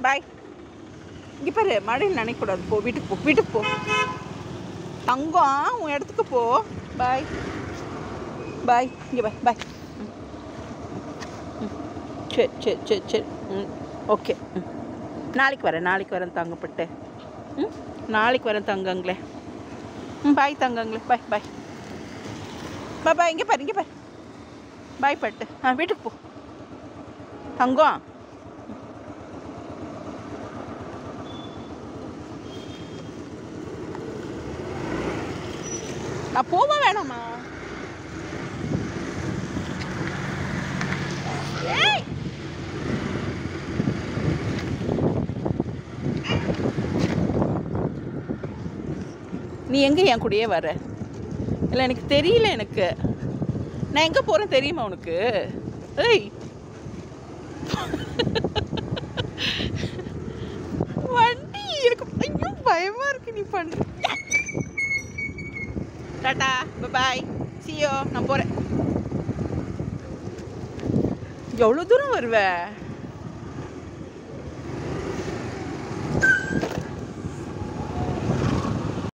பாய் இங்கே பாரு மழையில் நினைக்கக்கூடாது போ வீட்டுக்கு போ வீட்டுக்கு போ தங்கம் உன் இடத்துக்கு போ பாய் பாய் இங்கே பாய் பாய் ம். சரி சரி சரி சரி ம் ஓகே ம் நாளைக்கு வரேன் நாளைக்கு வரேன் தங்கப்பட்டு ம் நாளைக்கு வரேன் தங்கங்களே ம் பாய் தங்கங்களே பாய் பாய் பாய் பாய் இங்கே பாரு இங்கே பாரு பாய் பட்டு ஆ வீட்டுக்கு போ தங்கம் நான் போவா வேணாமா ஏய் நீ எங்கே என் கூடயே வர இல்லை எனக்கு தெரியல எனக்கு நான் எங்கே போகிறேன் தெரியுமா உனக்கு ஏய் வண்டி எனக்கு ஐயோ பயமா இருக்கு நீ பண்ண டாடா பாய் சியோ நான் போகிறேன் எவ்வளோ தூரம் வருவ